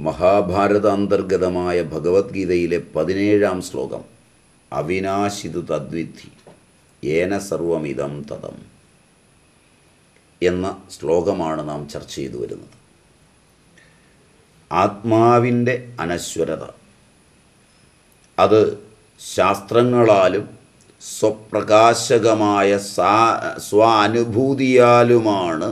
മഹാഭാരത അന്തർഗതമായ ഭഗവത്ഗീതയിലെ പതിനേഴാം ശ്ലോകം അവിനാശിതു തദ്വിധി ഏന സർവമിതം തതം എന്ന ശ്ലോകമാണ് നാം ചർച്ച ചെയ്തു വരുന്നത് ആത്മാവിൻ്റെ അനശ്വരത അത് ശാസ്ത്രങ്ങളാലും സ്വപ്രകാശകമായ സാ സ്വാനുഭൂതിയാലുമാണ്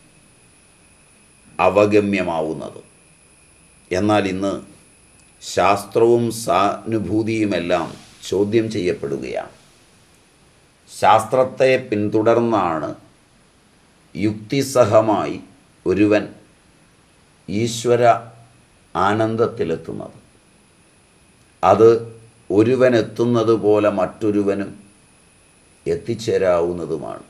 അവഗമ്യമാവുന്നത് എന്നാൽ ഇന്ന് ശാസ്ത്രവും സാനുഭൂതിയുമെല്ലാം ചോദ്യം ചെയ്യപ്പെടുകയാണ് ശാസ്ത്രത്തെ പിന്തുടർന്നാണ് യുക്തിസഹമായി ഒരുവൻ ഈശ്വര ആനന്ദത്തിലെത്തുന്നത് അത് ഒരുവൻ എത്തുന്നത് പോലെ മറ്റൊരുവനും എത്തിച്ചേരാവുന്നതുമാണ്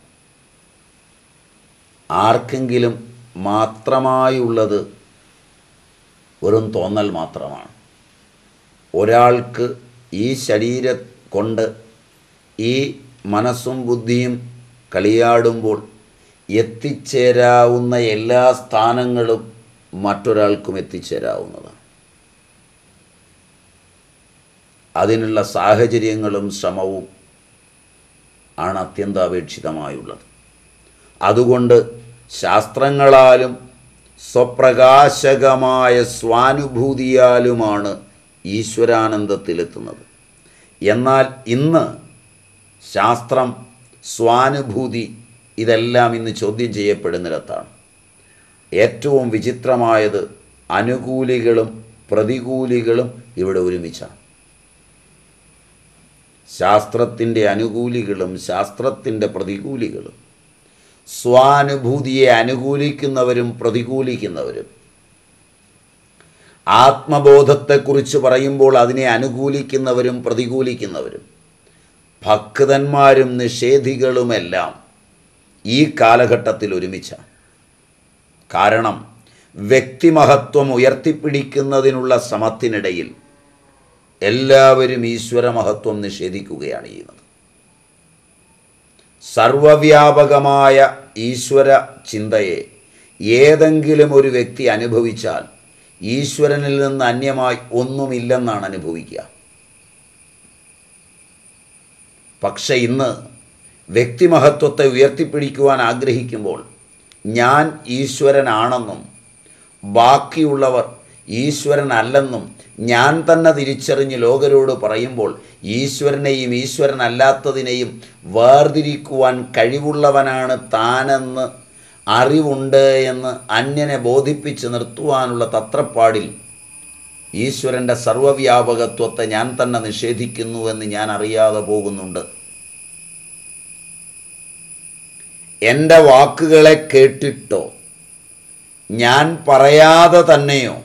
ആർക്കെങ്കിലും മാത്രമായുള്ളത് വെറും തോന്നൽ മാത്രമാണ് ഒരാൾക്ക് ഈ ശരീരം കൊണ്ട് ഈ മനസ്സും ബുദ്ധിയും കളിയാടുമ്പോൾ എത്തിച്ചേരാവുന്ന എല്ലാ സ്ഥാനങ്ങളും മറ്റൊരാൾക്കും എത്തിച്ചേരാവുന്നതാണ് അതിനുള്ള സാഹചര്യങ്ങളും ശ്രമവും ആണ് അത്യന്താപേക്ഷിതമായുള്ളത് അതുകൊണ്ട് ശാസ്ത്രങ്ങളാലും സ്വപ്രകാശകമായ സ്വാനുഭൂതിയാലുമാണ് ഈശ്വരാനന്ദത്തിലെത്തുന്നത് എന്നാൽ ഇന്ന് ശാസ്ത്രം സ്വാനുഭൂതി ഇതെല്ലാം ഇന്ന് ചോദ്യം ചെയ്യപ്പെടുന്നിടത്താണ് ഏറ്റവും വിചിത്രമായത് അനുകൂലികളും പ്രതികൂലികളും ഇവിടെ ഒരുമിച്ചാണ് ശാസ്ത്രത്തിൻ്റെ അനുകൂലികളും ശാസ്ത്രത്തിൻ്റെ പ്രതികൂലികളും സ്വാനുഭൂതിയെ അനുകൂലിക്കുന്നവരും പ്രതികൂലിക്കുന്നവരും ആത്മബോധത്തെക്കുറിച്ച് പറയുമ്പോൾ അതിനെ അനുകൂലിക്കുന്നവരും പ്രതികൂലിക്കുന്നവരും ഭക്തന്മാരും നിഷേധികളുമെല്ലാം ഈ കാലഘട്ടത്തിൽ ഒരുമിച്ചാണ് കാരണം വ്യക്തിമഹത്വം ഉയർത്തിപ്പിടിക്കുന്നതിനുള്ള ശ്രമത്തിനിടയിൽ എല്ലാവരും ഈശ്വര മഹത്വം നിഷേധിക്കുകയാണ് ചെയ്യുന്നത് സർവവ്യാപകമായ ഈശ്വര ചിന്തയെ ഏതെങ്കിലും ഒരു വ്യക്തി അനുഭവിച്ചാൽ ഈശ്വരനിൽ നിന്ന് അന്യമായി ഒന്നുമില്ലെന്നാണ് അനുഭവിക്കുക പക്ഷെ ഇന്ന് വ്യക്തിമഹത്വത്തെ ഉയർത്തിപ്പിടിക്കുവാൻ ആഗ്രഹിക്കുമ്പോൾ ഞാൻ ഈശ്വരനാണെന്നും ബാക്കിയുള്ളവർ ഈശ്വരനല്ലെന്നും ഞാൻ തന്നെ തിരിച്ചറിഞ്ഞ് ലോകരോട് പറയുമ്പോൾ ഈശ്വരനെയും ഈശ്വരനല്ലാത്തതിനെയും വേർതിരിക്കുവാൻ കഴിവുള്ളവനാണ് താനെന്ന് അറിവുണ്ട് എന്ന് അന്യനെ ബോധിപ്പിച്ച് നിർത്തുവാനുള്ള തത്രപ്പാടിൽ ഈശ്വരൻ്റെ സർവവ്യാപകത്വത്തെ ഞാൻ തന്നെ നിഷേധിക്കുന്നുവെന്ന് ഞാൻ അറിയാതെ പോകുന്നുണ്ട് എൻ്റെ വാക്കുകളെ കേട്ടിട്ടോ ഞാൻ പറയാതെ തന്നെയോ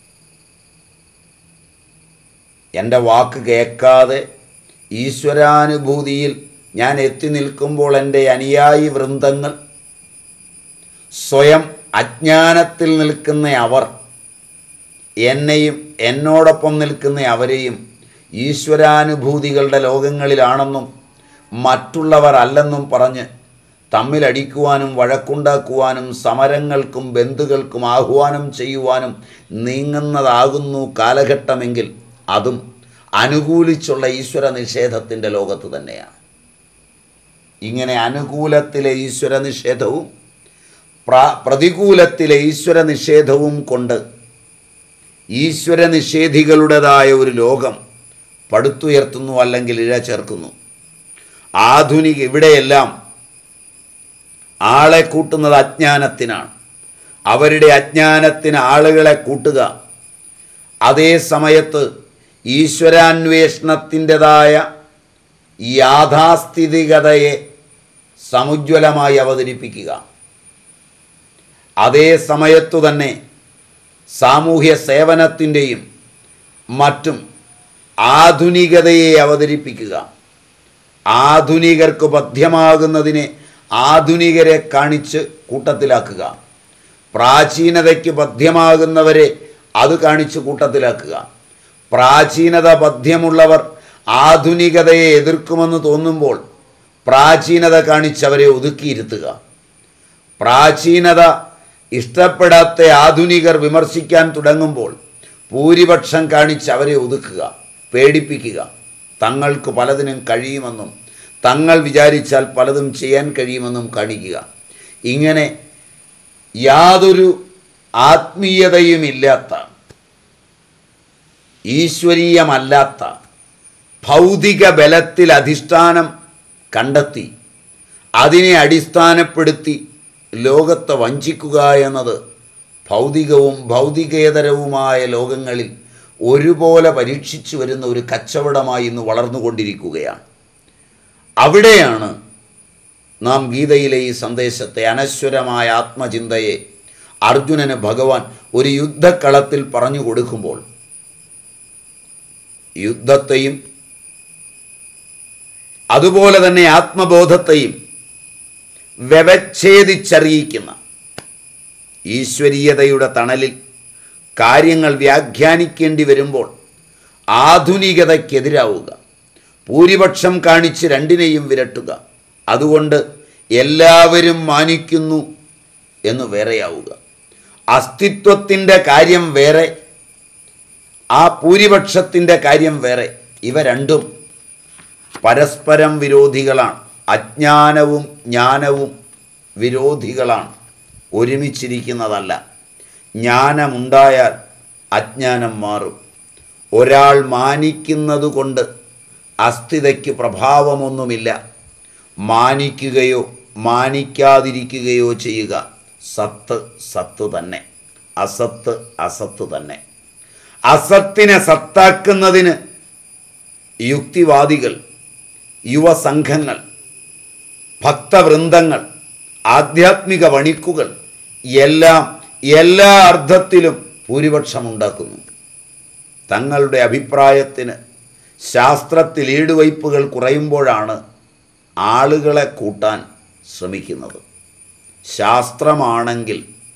എൻ്റെ വാക്ക് കേൾക്കാതെ ഈശ്വരാനുഭൂതിയിൽ ഞാൻ എത്തി നിൽക്കുമ്പോൾ എൻ്റെ അനുയായി വൃന്ദങ്ങൾ സ്വയം അജ്ഞാനത്തിൽ നിൽക്കുന്ന അവർ എന്നെയും എന്നോടൊപ്പം നിൽക്കുന്ന അവരെയും ഈശ്വരാനുഭൂതികളുടെ ലോകങ്ങളിലാണെന്നും മറ്റുള്ളവർ അല്ലെന്നും പറഞ്ഞ് തമ്മിലടിക്കുവാനും വഴക്കുണ്ടാക്കുവാനും സമരങ്ങൾക്കും ബന്ധുക്കൾക്കും ആഹ്വാനം ചെയ്യുവാനും നീങ്ങുന്നതാകുന്നു കാലഘട്ടമെങ്കിൽ അതും അനുകൂലിച്ചുള്ള ഈശ്വര നിഷേധത്തിൻ്റെ ലോകത്ത് തന്നെയാണ് ഇങ്ങനെ അനുകൂലത്തിലെ ഈശ്വര നിഷേധവും പ്ര പ്രതികൂലത്തിലെ ഈശ്വര നിഷേധവും കൊണ്ട് ഈശ്വര നിഷേധികളുടേതായ ഒരു ലോകം പടുത്തുയർത്തുന്നു അല്ലെങ്കിൽ ഇഴ ചേർക്കുന്നു ആധുനിക ഇവിടെയെല്ലാം ആളെ കൂട്ടുന്നത് അജ്ഞാനത്തിനാണ് അവരുടെ അജ്ഞാനത്തിന് ആളുകളെ കൂട്ടുക അതേ സമയത്ത് ഈശ്വരാന്വേഷണത്തിൻ്റെതായ യാഥാസ്ഥിതികതയെ സമുജ്വലമായി അവതരിപ്പിക്കുക അതേ സമയത്തു തന്നെ സാമൂഹ്യ സേവനത്തിൻ്റെയും മറ്റും ആധുനികതയെ അവതരിപ്പിക്കുക ആധുനികർക്ക് ബദ്ധ്യമാകുന്നതിനെ ആധുനികരെ കാണിച്ച് കൂട്ടത്തിലാക്കുക പ്രാചീനതയ്ക്ക് ബദ്ധ്യമാകുന്നവരെ അത് കാണിച്ച് കൂട്ടത്തിലാക്കുക പ്രാചീനത ബദ്ധ്യമുള്ളവർ ആധുനികതയെ എതിർക്കുമെന്ന് തോന്നുമ്പോൾ പ്രാചീനത കാണിച്ചവരെ ഒതുക്കിയിരുത്തുക പ്രാചീനത ഇഷ്ടപ്പെടാത്ത ആധുനികർ വിമർശിക്കാൻ തുടങ്ങുമ്പോൾ ഭൂരിപക്ഷം കാണിച്ച് അവരെ ഒതുക്കുക പേടിപ്പിക്കുക തങ്ങൾക്ക് പലതിനും കഴിയുമെന്നും തങ്ങൾ വിചാരിച്ചാൽ പലതും ചെയ്യാൻ കഴിയുമെന്നും കാണിക്കുക ഇങ്ങനെ യാതൊരു ആത്മീയതയുമില്ലാത്ത ഈശ്വരീയമല്ലാത്ത ഭൗതിക ബലത്തിൽ അധിഷ്ഠാനം കണ്ടെത്തി അതിനെ അടിസ്ഥാനപ്പെടുത്തി ലോകത്തെ വഞ്ചിക്കുക എന്നത് ഭൗതികവും ഭൗതികേതരവുമായ ലോകങ്ങളിൽ ഒരുപോലെ പരീക്ഷിച്ചു വരുന്ന ഒരു കച്ചവടമായി ഇന്ന് വളർന്നുകൊണ്ടിരിക്കുകയാണ് അവിടെയാണ് നാം ഗീതയിലെ ഈ സന്ദേശത്തെ അനശ്വരമായ ആത്മചിന്തയെ അർജുനന് ഭഗവാൻ ഒരു യുദ്ധക്കളത്തിൽ പറഞ്ഞു കൊടുക്കുമ്പോൾ യുദ്ധത്തെയും അതുപോലെ തന്നെ ആത്മബോധത്തെയും വ്യവച്ഛേദിച്ചറിയിക്കുന്ന ഈശ്വരീയതയുടെ തണലിൽ കാര്യങ്ങൾ വ്യാഖ്യാനിക്കേണ്ടി വരുമ്പോൾ ആധുനികതയ്ക്കെതിരാവുക ഭൂരിപക്ഷം കാണിച്ച് രണ്ടിനെയും വിരട്ടുക അതുകൊണ്ട് എല്ലാവരും മാനിക്കുന്നു എന്ന് വേറെയാവുക അസ്തിത്വത്തിൻ്റെ കാര്യം വേറെ ആ ഭൂരിപക്ഷത്തിൻ്റെ കാര്യം വേറെ ഇവ രണ്ടും പരസ്പരം വിരോധികളാണ് അജ്ഞാനവും ജ്ഞാനവും വിരോധികളാണ് ഒരുമിച്ചിരിക്കുന്നതല്ല ജ്ഞാനമുണ്ടായാൽ അജ്ഞാനം മാറും ഒരാൾ മാനിക്കുന്നത് കൊണ്ട് അസ്ഥിതയ്ക്ക് പ്രഭാവമൊന്നുമില്ല മാനിക്കുകയോ മാനിക്കാതിരിക്കുകയോ ചെയ്യുക സത്ത് സത്ത് തന്നെ അസത്ത് അസത്ത് തന്നെ അസത്തിനെ സത്താക്കുന്നതിന് യുക്തിവാദികൾ യുവസംഘങ്ങൾ ഭക്തവൃന്ദങ്ങൾ ആധ്യാത്മിക വണിക്കുകൾ എല്ലാം എല്ലാ അർത്ഥത്തിലും ഭൂരിപക്ഷമുണ്ടാക്കുന്നു തങ്ങളുടെ അഭിപ്രായത്തിന് ശാസ്ത്രത്തിൽ ഈടുവയ്പ്പുകൾ കുറയുമ്പോഴാണ് ആളുകളെ കൂട്ടാൻ ശ്രമിക്കുന്നത് ശാസ്ത്രമാണെങ്കിൽ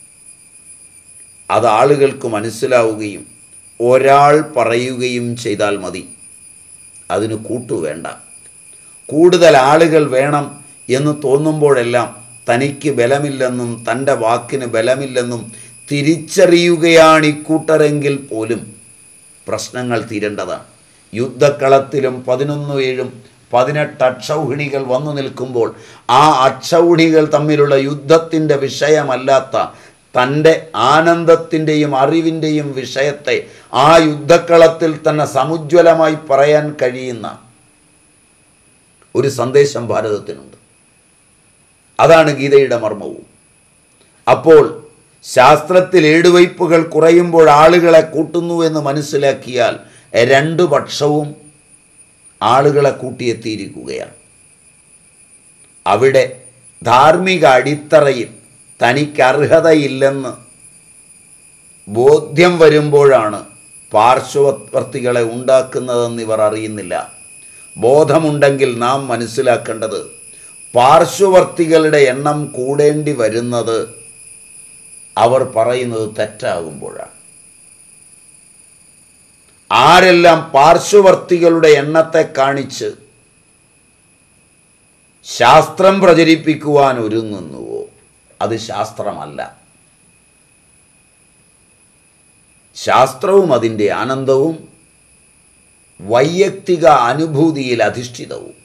അത് ആളുകൾക്ക് മനസ്സിലാവുകയും ഒരാൾ പറയുകയും ചെയ്താൽ മതി അതിന് കൂട്ടു വേണ്ട കൂടുതൽ ആളുകൾ വേണം എന്ന് തോന്നുമ്പോഴെല്ലാം തനിക്ക് ബലമില്ലെന്നും തൻ്റെ വാക്കിന് ബലമില്ലെന്നും തിരിച്ചറിയുകയാണ് ഇക്കൂട്ടരെങ്കിൽ പോലും പ്രശ്നങ്ങൾ തീരേണ്ടതാണ് യുദ്ധക്കളത്തിലും പതിനൊന്ന് ഏഴും പതിനെട്ട് അക്ഷൗഹിണികൾ വന്നു നിൽക്കുമ്പോൾ ആ അക്ഷൗഹിണികൾ തമ്മിലുള്ള യുദ്ധത്തിൻ്റെ വിഷയമല്ലാത്ത തൻ്റെ ആനന്ദത്തിൻ്റെയും അറിവിൻ്റെയും വിഷയത്തെ ആ യുദ്ധക്കളത്തിൽ തന്നെ സമുജ്വലമായി പറയാൻ കഴിയുന്ന ഒരു സന്ദേശം ഭാരതത്തിനുണ്ട് അതാണ് ഗീതയുടെ മർമ്മവും അപ്പോൾ ശാസ്ത്രത്തിൽ ഏടുവയ്പ്പുകൾ കുറയുമ്പോൾ ആളുകളെ കൂട്ടുന്നു എന്ന് മനസ്സിലാക്കിയാൽ രണ്ടു പക്ഷവും ആളുകളെ കൂട്ടിയെത്തിയിരിക്കുകയാണ് അവിടെ ധാർമ്മിക അടിത്തറയിൽ തനിക്ക് അർഹതയില്ലെന്ന് ബോധ്യം വരുമ്പോഴാണ് പാർശ്വവർത്തികളെ ഉണ്ടാക്കുന്നതെന്ന് ഇവർ അറിയുന്നില്ല ബോധമുണ്ടെങ്കിൽ നാം മനസ്സിലാക്കേണ്ടത് പാർശ്വവർത്തികളുടെ എണ്ണം കൂടേണ്ടി വരുന്നത് അവർ പറയുന്നത് തെറ്റാകുമ്പോഴാണ് ആരെല്ലാം പാർശ്വവർത്തികളുടെ എണ്ണത്തെ കാണിച്ച് ശാസ്ത്രം പ്രചരിപ്പിക്കുവാൻ ഒരുങ്ങുന്നുവോ അത് ശാസ്ത്രമല്ല ശാസ്ത്രവും അതിൻ്റെ ആനന്ദവും വൈയക്തിക അനുഭൂതിയിൽ അധിഷ്ഠിതവും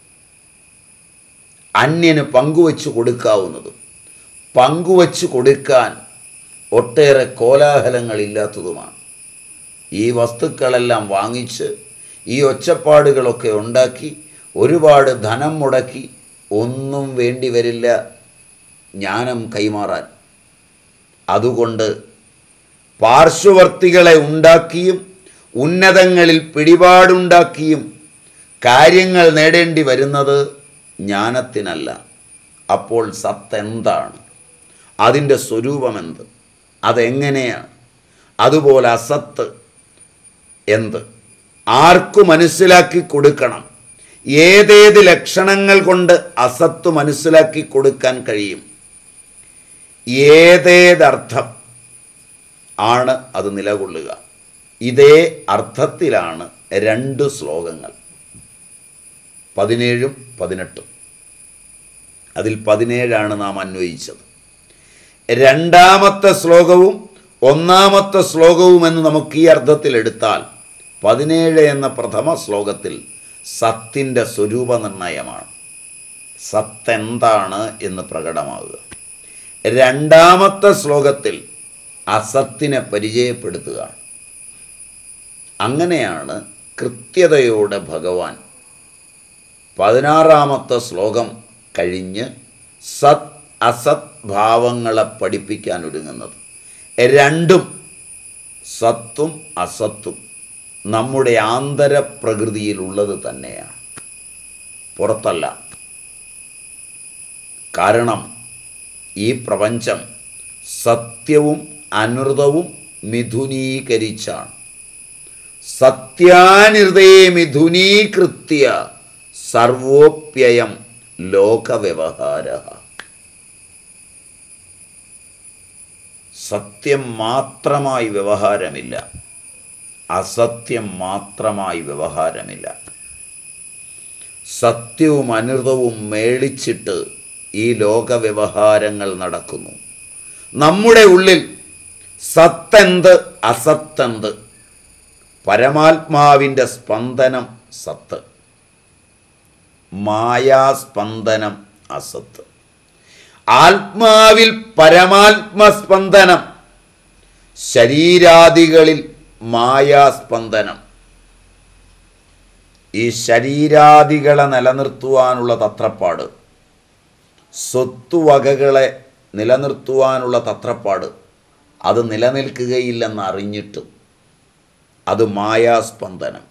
അന്യന് പങ്കുവച്ച് കൊടുക്കാവുന്നതും പങ്കുവച്ച് കൊടുക്കാൻ ഒട്ടേറെ കോലാഹലങ്ങളില്ലാത്തതുമാണ് ഈ വസ്തുക്കളെല്ലാം വാങ്ങിച്ച് ഈ ഒച്ചപ്പാടുകളൊക്കെ ഉണ്ടാക്കി ഒരുപാട് ധനം മുടക്കി ഒന്നും വേണ്ടി വരില്ല ജ്ഞാനം കൈമാറാൻ അതുകൊണ്ട് പാർശ്വവർത്തികളെ ഉണ്ടാക്കിയും ഉന്നതങ്ങളിൽ പിടിപാടുണ്ടാക്കിയും കാര്യങ്ങൾ നേടേണ്ടി വരുന്നത് ജ്ഞാനത്തിനല്ല അപ്പോൾ സത്ത് എന്താണ് അതിൻ്റെ സ്വരൂപമെന്ത് അതെങ്ങനെയാണ് അതുപോലെ അസത്ത് എന്ത് ആർക്കു മനസ്സിലാക്കി കൊടുക്കണം ഏതേത് ലക്ഷണങ്ങൾ കൊണ്ട് അസത്ത് മനസ്സിലാക്കി കൊടുക്കാൻ കഴിയും ഏതേതർത്ഥം ആണ് അത് നിലകൊള്ളുക ഇതേ അർത്ഥത്തിലാണ് രണ്ട് ശ്ലോകങ്ങൾ പതിനേഴും പതിനെട്ടും അതിൽ പതിനേഴാണ് നാം അന്വയിച്ചത് രണ്ടാമത്തെ ശ്ലോകവും ഒന്നാമത്തെ ശ്ലോകവും എന്ന് നമുക്ക് ഈ അർത്ഥത്തിൽ എടുത്താൽ പതിനേഴ് എന്ന പ്രഥമ ശ്ലോകത്തിൽ സത്തിൻ്റെ സ്വരൂപ നിർണയമാണ് സത്ത് എന്താണ് എന്ന് പ്രകടമാകുക രണ്ടാമത്തെ ശ്ലോകത്തിൽ അസത്തിനെ പരിചയപ്പെടുത്തുക അങ്ങനെയാണ് കൃത്യതയോടെ ഭഗവാൻ പതിനാറാമത്തെ ശ്ലോകം കഴിഞ്ഞ് സത് അസത് ഭാവങ്ങളെ പഠിപ്പിക്കാൻ ഒരുങ്ങുന്നത് രണ്ടും സത്തും അസത്തും നമ്മുടെ ആന്തര പ്രകൃതിയിലുള്ളത് തന്നെയാണ് പുറത്തല്ല കാരണം ഈ പ്രപഞ്ചം സത്യവും അനൃതവും മിഥുനീകരിച്ചാണ് സത്യാനിർദേ മിഥുനീകൃത്യ സർവോപ്യയം ലോകവ്യവഹാര സത്യം മാത്രമായി വ്യവഹാരമില്ല അസത്യം മാത്രമായി വ്യവഹാരമില്ല സത്യവും അനൃതവും മേളിച്ചിട്ട് ഈ ലോകവ്യവഹാരങ്ങൾ നടക്കുന്നു നമ്മുടെ ഉള്ളിൽ സത്തെന്ത് അസത്തെന്ത് പരമാത്മാവിൻ്റെ സ്പന്ദനം സത്ത് മായാസ്പന്ദനം അസത്ത് ആത്മാവിൽ പരമാത്മസ്പന്ദനം ശരീരാദികളിൽ മായാസ്പന്ദനം ഈ ശരീരാദികളെ നിലനിർത്തുവാനുള്ള തത്രപ്പാട് സ്വത്തുവകകളെ നിലനിർത്തുവാനുള്ള തത്രപ്പാട് അത് നിലനിൽക്കുകയില്ലെന്ന് അറിഞ്ഞിട്ടും അത് മായാസ്പന്ദനം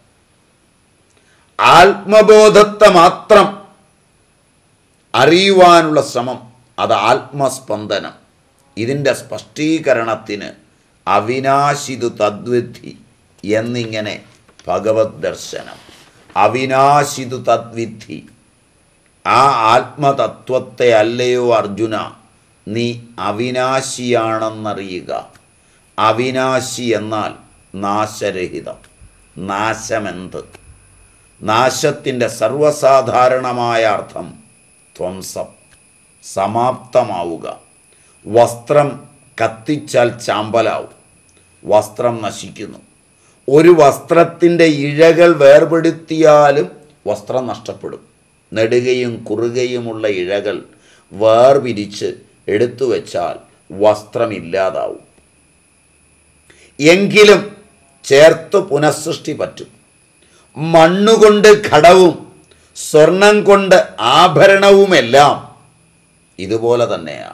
ആത്മബോധത്തെ മാത്രം അറിയുവാനുള്ള ശ്രമം അത് ആത്മസ്പന്ദനം ഇതിൻ്റെ സ്പഷ്ടീകരണത്തിന് അവിനാശിതു തദ്വിധി എന്നിങ്ങനെ ഭഗവത് ദർശനം അവിനാശിതു തദ്വിധി ആ ആത്മതത്വത്തെ അല്ലയോ അർജുന നീ അവിനാശിയാണെന്നറിയുക അവിനാശി എന്നാൽ നാശരഹിതം നാശമെന്ത് നാശത്തിൻ്റെ സർവസാധാരണമായ അർത്ഥം ധ്വംസം സമാപ്തമാവുക വസ്ത്രം കത്തിച്ചാൽ ചാമ്പലാവും വസ്ത്രം നശിക്കുന്നു ഒരു വസ്ത്രത്തിൻ്റെ ഇഴകൾ വേർപെടുത്തിയാലും വസ്ത്രം നഷ്ടപ്പെടും നെടുകയും കുറുകയുമുള്ള ഇഴകൾ വേർപിരിച്ച് എടുത്തു വച്ചാൽ വസ്ത്രമില്ലാതാവും എങ്കിലും ചേർത്ത് പുനഃസൃഷ്ടി പറ്റും മണ്ണുകൊണ്ട് ഘടവും സ്വർണം കൊണ്ട് ആഭരണവുമെല്ലാം ഇതുപോലെ തന്നെയാണ്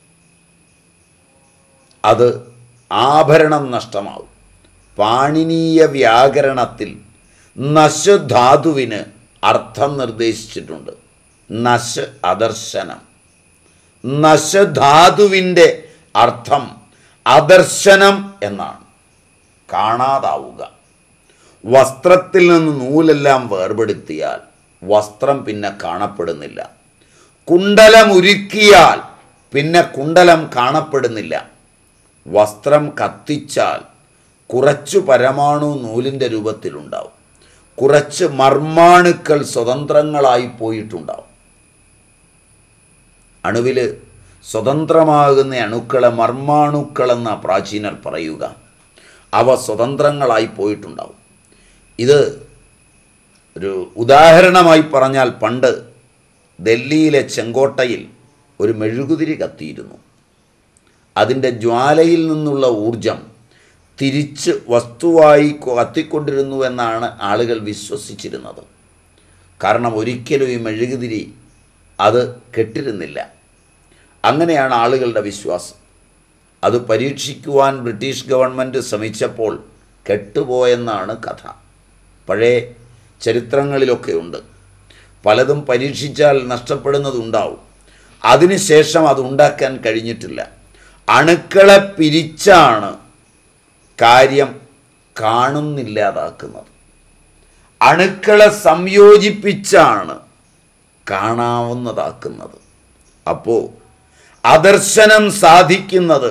അത് ആഭരണം നഷ്ടമാവും പാണിനീയ വ്യാകരണത്തിൽ നശ് ധാതുവിന് അർത്ഥം നിർദ്ദേശിച്ചിട്ടുണ്ട് നശ് അദർശനം നശ് ധാതുവിൻ്റെ അർത്ഥം അദർശനം എന്നാണ് കാണാതാവുക വസ്ത്രത്തിൽ നിന്ന് നൂലെല്ലാം വേർപെടുത്തിയാൽ വസ്ത്രം പിന്നെ കാണപ്പെടുന്നില്ല കുണ്ടലം ഉരുക്കിയാൽ പിന്നെ കുണ്ടലം കാണപ്പെടുന്നില്ല വസ്ത്രം കത്തിച്ചാൽ കുറച്ചു പരമാണു നൂലിൻ്റെ രൂപത്തിലുണ്ടാവും കുറച്ച് മർമാണുക്കൾ സ്വതന്ത്രങ്ങളായി പോയിട്ടുണ്ടാവും അണുവിൽ സ്വതന്ത്രമാകുന്ന അണുക്കളെ മർമാണുക്കളെന്ന പ്രാചീനർ പറയുക അവ സ്വതന്ത്രങ്ങളായി പോയിട്ടുണ്ടാവും ഇത് ഒരു ഉദാഹരണമായി പറഞ്ഞാൽ പണ്ട് ഡൽഹിയിലെ ചെങ്കോട്ടയിൽ ഒരു മെഴുകുതിരി കത്തിയിരുന്നു അതിൻ്റെ ജ്വാലയിൽ നിന്നുള്ള ഊർജം തിരിച്ച് വസ്തുവായി കത്തിക്കൊണ്ടിരുന്നു എന്നാണ് ആളുകൾ വിശ്വസിച്ചിരുന്നത് കാരണം ഒരിക്കലും ഈ മെഴുകുതിരി അത് കെട്ടിരുന്നില്ല അങ്ങനെയാണ് ആളുകളുടെ വിശ്വാസം അത് പരീക്ഷിക്കുവാൻ ബ്രിട്ടീഷ് ഗവൺമെൻറ് ശ്രമിച്ചപ്പോൾ കെട്ടുപോയെന്നാണ് കഥ പഴയ ചരിത്രങ്ങളിലൊക്കെ ഉണ്ട് പലതും പരീക്ഷിച്ചാൽ നഷ്ടപ്പെടുന്നതുണ്ടാവും അതിനുശേഷം അത് ഉണ്ടാക്കാൻ കഴിഞ്ഞിട്ടില്ല അണുക്കളെ പിരിച്ചാണ് കാര്യം കാണുന്നില്ലാതാക്കുന്നത് അണുക്കളെ സംയോജിപ്പിച്ചാണ് കാണാവുന്നതാക്കുന്നത് അപ്പോൾ അദർശനം സാധിക്കുന്നത്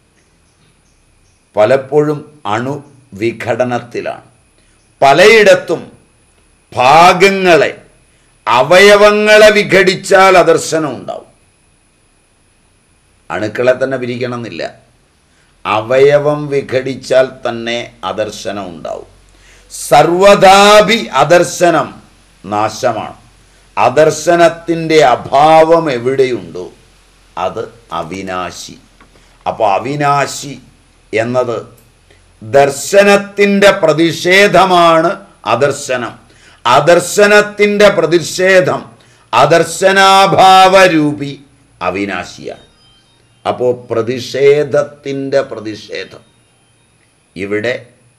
പലപ്പോഴും അണുവിഘടനത്തിലാണ് പലയിടത്തും ഭാഗങ്ങളെ അവയവങ്ങളെ വിഘടിച്ചാൽ അദർശനം ഉണ്ടാവും അണുക്കളെ തന്നെ പിരിക്കണമെന്നില്ല അവയവം വിഘടിച്ചാൽ തന്നെ അദർശനം ഉണ്ടാവും സർവദാപി അദർശനം നാശമാണ് അദർശനത്തിൻ്റെ അഭാവം എവിടെയുണ്ടോ അത് അവിനാശി അപ്പോൾ അവിനാശി എന്നത് ദർശനത്തിൻ്റെ പ്രതിഷേധമാണ് അദർശനം അദർശനത്തിൻ്റെ പ്രതിഷേധം അദർശനാഭാവരൂപി അവിനാശിയാണ് അപ്പോൾ പ്രതിഷേധത്തിൻ്റെ പ്രതിഷേധം ഇവിടെ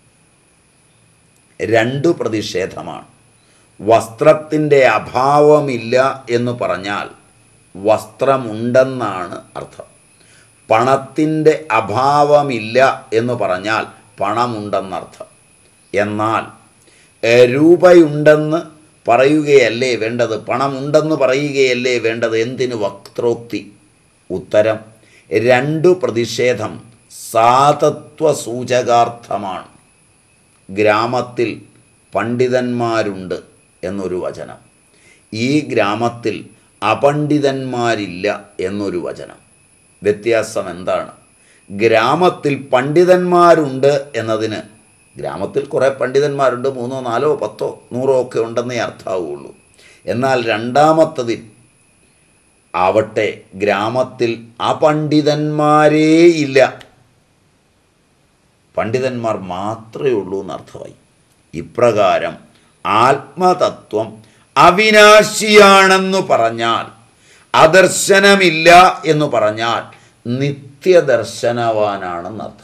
രണ്ടു പ്രതിഷേധമാണ് വസ്ത്രത്തിൻ്റെ അഭാവമില്ല എന്ന് പറഞ്ഞാൽ വസ്ത്രമുണ്ടെന്നാണ് അർത്ഥം പണത്തിൻ്റെ അഭാവമില്ല എന്ന് പറഞ്ഞാൽ പണമുണ്ടെന്നർത്ഥം എന്നാൽ ഏ, രൂപയുണ്ടെന്ന് പറയുകയല്ലേ വേണ്ടത് പണമുണ്ടെന്ന് പറയുകയല്ലേ വേണ്ടത് എന്തിന് വക്രോക്തി ഉത്തരം രണ്ടു പ്രതിഷേധം സാതത്വ സൂചകാർത്ഥമാണ് ഗ്രാമത്തിൽ പണ്ഡിതന്മാരുണ്ട് എന്നൊരു വചനം ഈ ഗ്രാമത്തിൽ അപണ്ഡിതന്മാരില്ല എന്നൊരു വചനം വ്യത്യാസം എന്താണ് ഗ്രാമത്തിൽ പണ്ഡിതന്മാരുണ്ട് എന്നതിന് ഗ്രാമത്തിൽ കുറേ പണ്ഡിതന്മാരുണ്ട് മൂന്നോ നാലോ പത്തോ നൂറോ ഒക്കെ ഉണ്ടെന്നേ അർത്ഥാവുള്ളൂ എന്നാൽ രണ്ടാമത്തതിൽ ആവട്ടെ ഗ്രാമത്തിൽ അപണ്ഡിതന്മാരേ ഇല്ല പണ്ഡിതന്മാർ മാത്രമേ ഉള്ളൂ എന്നർത്ഥമായി ഇപ്രകാരം ആത്മതത്വം അവിനാശിയാണെന്ന് പറഞ്ഞാൽ അദർശനമില്ല എന്ന് പറഞ്ഞാൽ നിത്യദർശനവാനാണെന്നർത്ഥം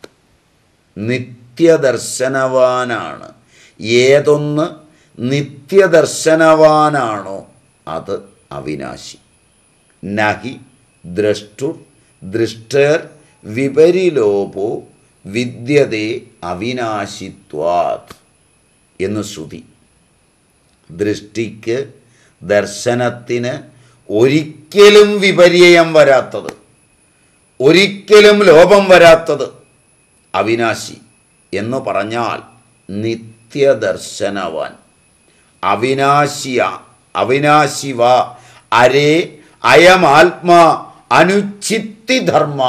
നിത്യദർശനവാനാണ് ഏതൊന്ന് നിത്യദർശനവാനാണോ അത് അവിനാശി നഹി ദ്രഷ്ടു ദൃഷ്ടർ വിപരിലോപോ വിദ്യതേ അവിനാശിത്വാത് എന്ന് ശ്രുതി ദൃഷ്ടിക്ക് ദർശനത്തിന് ഒരിക്കലും വിപര്യം വരാത്തത് ഒരിക്കലും ലോപം വരാത്തത് അവിനാശി എന്ന് പറഞ്ഞാൽ നിത്യദർശനവാൻ അവിനാശിയ അവിനാശിവ അരേ അയമാത്മാ അനുചിത്തി ധർമ്മ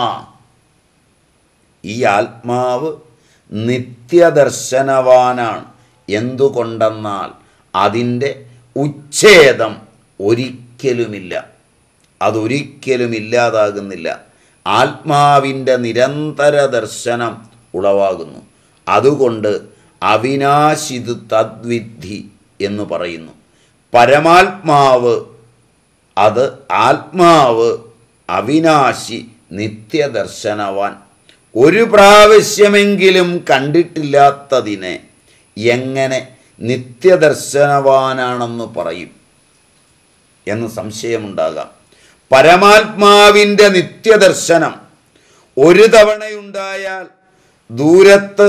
ഈ ആത്മാവ് നിത്യദർശനവാനാണ് എന്തുകൊണ്ടെന്നാൽ അതിൻ്റെ ഉച്ഛേദം ഒരിക്കലുമില്ല അതൊരിക്കലും ഇല്ലാതാകുന്നില്ല ആത്മാവിൻ്റെ നിരന്തര ദർശനം ഉളവാകുന്നു അതുകൊണ്ട് അവിനാശിത് തദ്വിദ്ധി എന്ന് പറയുന്നു പരമാത്മാവ് അത് ആത്മാവ് അവിനാശി നിത്യദർശനവാൻ ഒരു പ്രാവശ്യമെങ്കിലും കണ്ടിട്ടില്ലാത്തതിനെ എങ്ങനെ നിത്യദർശനവാനാണെന്ന് പറയും എന്ന് സംശയമുണ്ടാകാം പരമാത്മാവിൻ്റെ നിത്യദർശനം ഒരു തവണയുണ്ടായാൽ ദൂരത്ത്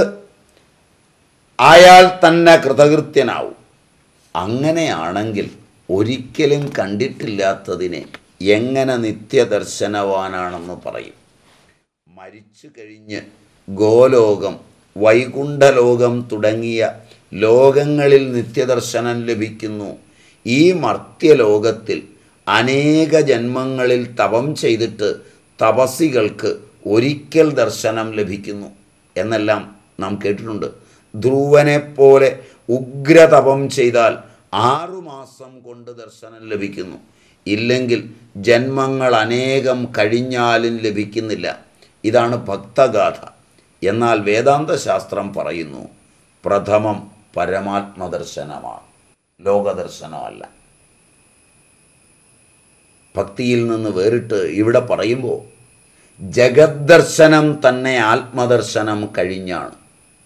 അയാൾ തന്നെ കൃതകൃത്യനാവും അങ്ങനെയാണെങ്കിൽ ഒരിക്കലും കണ്ടിട്ടില്ലാത്തതിനെ എങ്ങനെ നിത്യദർശനവാനാണെന്ന് പറയും മരിച്ചു കഴിഞ്ഞ് ഗോലോകം വൈകുണ്ഠലോകം തുടങ്ങിയ ലോകങ്ങളിൽ നിത്യദർശനം ലഭിക്കുന്നു ഈ മർത്യലോകത്തിൽ അനേക ജന്മങ്ങളിൽ തപം ചെയ്തിട്ട് തപസ്സികൾക്ക് ഒരിക്കൽ ദർശനം ലഭിക്കുന്നു എന്നെല്ലാം നാം കേട്ടിട്ടുണ്ട് ധ്രുവനെപ്പോലെ ഉഗ്രതപം ചെയ്താൽ ആറുമാസം കൊണ്ട് ദർശനം ലഭിക്കുന്നു ഇല്ലെങ്കിൽ ജന്മങ്ങൾ അനേകം കഴിഞ്ഞാലും ലഭിക്കുന്നില്ല ഇതാണ് ഭക്തഗാഥ എന്നാൽ വേദാന്ത ശാസ്ത്രം പറയുന്നു പ്രഥമം പരമാത്മദർശനമാണ് ലോകദർശനമല്ല ഭക്തിയിൽ നിന്ന് വേറിട്ട് ഇവിടെ പറയുമ്പോൾ ജഗദ്ദർശനം തന്നെ ആത്മദർശനം കഴിഞ്ഞാണ്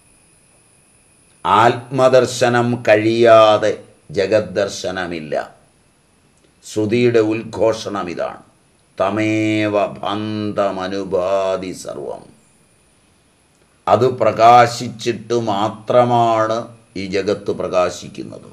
ആത്മദർശനം കഴിയാതെ ജഗദ്ദർശനമില്ല ശ്രുതിയുടെ ഉദ്ഘോഷണം ഇതാണ് തമേവ ഭന്തമനുപാതി സർവം അത് പ്രകാശിച്ചിട്ട് മാത്രമാണ് ഈ ജഗത്ത് പ്രകാശിക്കുന്നത്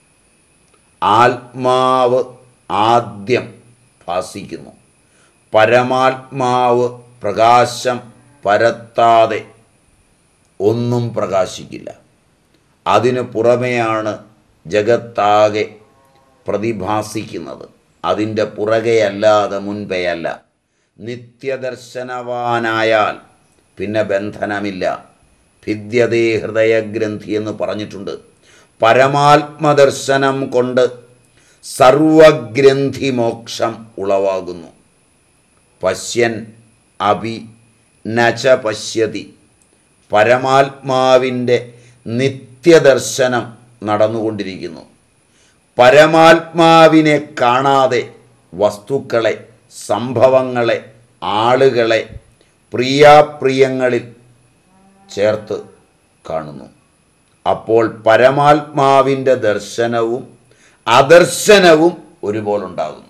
ആത്മാവ് ആദ്യം ഭാസിക്കുന്നു പരമാത്മാവ് പ്രകാശം പരത്താതെ ഒന്നും പ്രകാശിക്കില്ല അതിന് പുറമെയാണ് ജഗത്താകെ പ്രതിഭാസിക്കുന്നത് അതിൻ്റെ പുറകെയല്ലാതെ മുൻപെയല്ല നിത്യദർശനവാനായാൽ പിന്നെ ബന്ധനമില്ല ഭിദ്യതേ ഹൃദയഗ്രന്ഥി എന്ന് പറഞ്ഞിട്ടുണ്ട് പരമാത്മദർശനം കൊണ്ട് സർവഗ്രന്ഥി മോക്ഷം ഉളവാകുന്നു പശ്യൻ അഭി നച പശ്യതി പരമാത്മാവിൻ്റെ നിത്യദർശനം നടന്നുകൊണ്ടിരിക്കുന്നു പരമാത്മാവിനെ കാണാതെ വസ്തുക്കളെ സംഭവങ്ങളെ ആളുകളെ പ്രിയാപ്രിയങ്ങളിൽ ചേർത്ത് കാണുന്നു അപ്പോൾ പരമാത്മാവിൻ്റെ ദർശനവും അദർശനവും ഒരുപോലുണ്ടാകുന്നു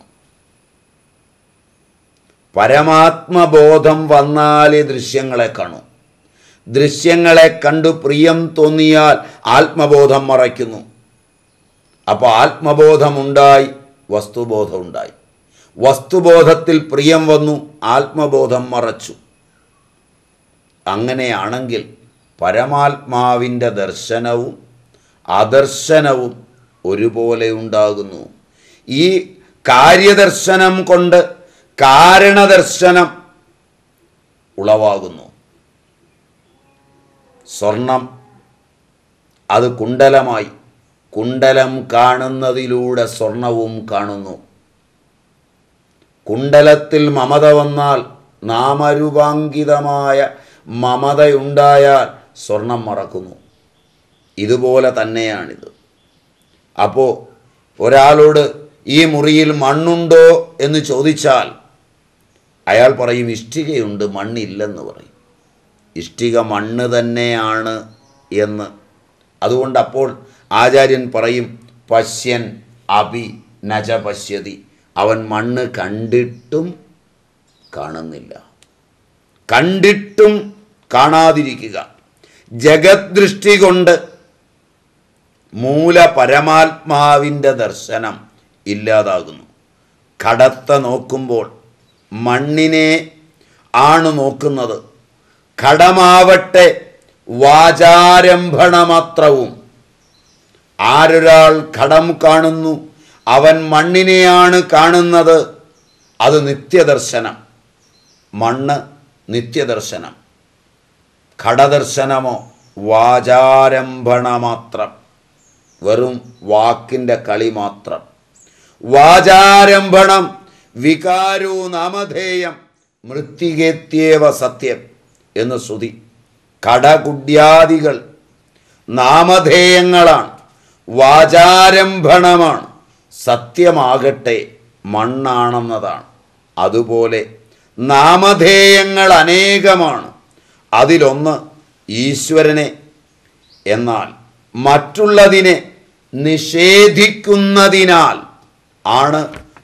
പരമാത്മബോധം വന്നാലേ ദൃശ്യങ്ങളെ കാണൂ ദൃശ്യങ്ങളെ കണ്ടു പ്രിയം തോന്നിയാൽ ആത്മബോധം മറയ്ക്കുന്നു അപ്പോൾ ആത്മബോധമുണ്ടായി വസ്തുബോധം ഉണ്ടായി വസ്തുബോധത്തിൽ പ്രിയം വന്നു ആത്മബോധം മറച്ചു അങ്ങനെയാണെങ്കിൽ പരമാത്മാവിൻ്റെ ദർശനവും അദർശനവും ഒരുപോലെ ഉണ്ടാകുന്നു ഈ കാര്യദർശനം കൊണ്ട് കാരണദർശനം ഉളവാകുന്നു സ്വർണം അത് കുണ്ടലമായി കുണ്ടലം കാണുന്നതിലൂടെ സ്വർണവും കാണുന്നു കുണ്ടലത്തിൽ മമത വന്നാൽ നാമരൂപാങ്കിതമായ മമതയുണ്ടായാൽ സ്വർണം മറക്കുന്നു ഇതുപോലെ തന്നെയാണിത് അപ്പോൾ ഒരാളോട് ഈ മുറിയിൽ മണ്ണുണ്ടോ എന്ന് ചോദിച്ചാൽ അയാൾ പറയും ഇഷ്ടികയുണ്ട് മണ്ണില്ലെന്ന് പറയും ഇഷ്ടിക മണ്ണ് തന്നെയാണ് എന്ന് അതുകൊണ്ട് അപ്പോൾ ആചാര്യൻ പറയും പശ്യൻ അഭി നജ പശ്യതി അവൻ മണ്ണ് കണ്ടിട്ടും കാണുന്നില്ല കണ്ടിട്ടും കാണാതിരിക്കുക ജഗദ്ദൃഷ്ടി കൊണ്ട് മൂല പരമാത്മാവിൻ്റെ ദർശനം ഇല്ലാതാകുന്നു കടത്ത നോക്കുമ്പോൾ മണ്ണിനെ ആണ് നോക്കുന്നത് ഘടമാവട്ടെ വാചാരംഭണമാത്രവും ആരൊരാൾ ഘടം കാണുന്നു അവൻ മണ്ണിനെയാണ് കാണുന്നത് അത് നിത്യദർശനം മണ്ണ് നിത്യദർശനം ഘടദർശനമോ വാചാരംഭണ മാത്രം വെറും വാക്കിൻ്റെ കളി മാത്രം വാചാരംഭണം വികാരോ നാമധേയം മൃത്തികേത്യേവ സത്യം എന്ന് ശ്രുതി കടകുഡ്യാദികൾ നാമധേയങ്ങളാണ് വാചാരംഭണമാണ് സത്യമാകട്ടെ മണ്ണാണെന്നതാണ് അതുപോലെ നാമധേയങ്ങൾ അനേകമാണ് അതിലൊന്ന് ഈശ്വരനെ എന്നാൽ മറ്റുള്ളതിനെ നിഷേധിക്കുന്നതിനാൽ ആണ്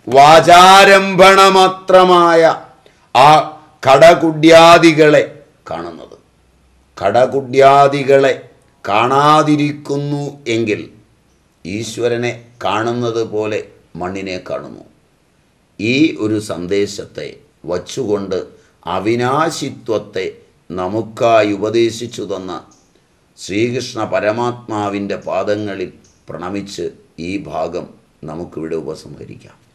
വാചാരംഭണമാത്രമായ ആ കടകുഡ്യാദികളെ കാണുന്നത് കടകുഡ്യാദികളെ കാണാതിരിക്കുന്നു എങ്കിൽ ഈശ്വരനെ കാണുന്നത് പോലെ മണ്ണിനെ കാണുന്നു ഈ ഒരു സന്ദേശത്തെ വച്ചുകൊണ്ട് അവിനാശിത്വത്തെ നമുക്കായി ഉപദേശിച്ചു തന്ന ശ്രീകൃഷ്ണ പരമാത്മാവിൻ്റെ പാദങ്ങളിൽ പ്രണമിച്ച് ഈ ഭാഗം നമുക്കിവിടെ ഉപസംഹരിക്കാം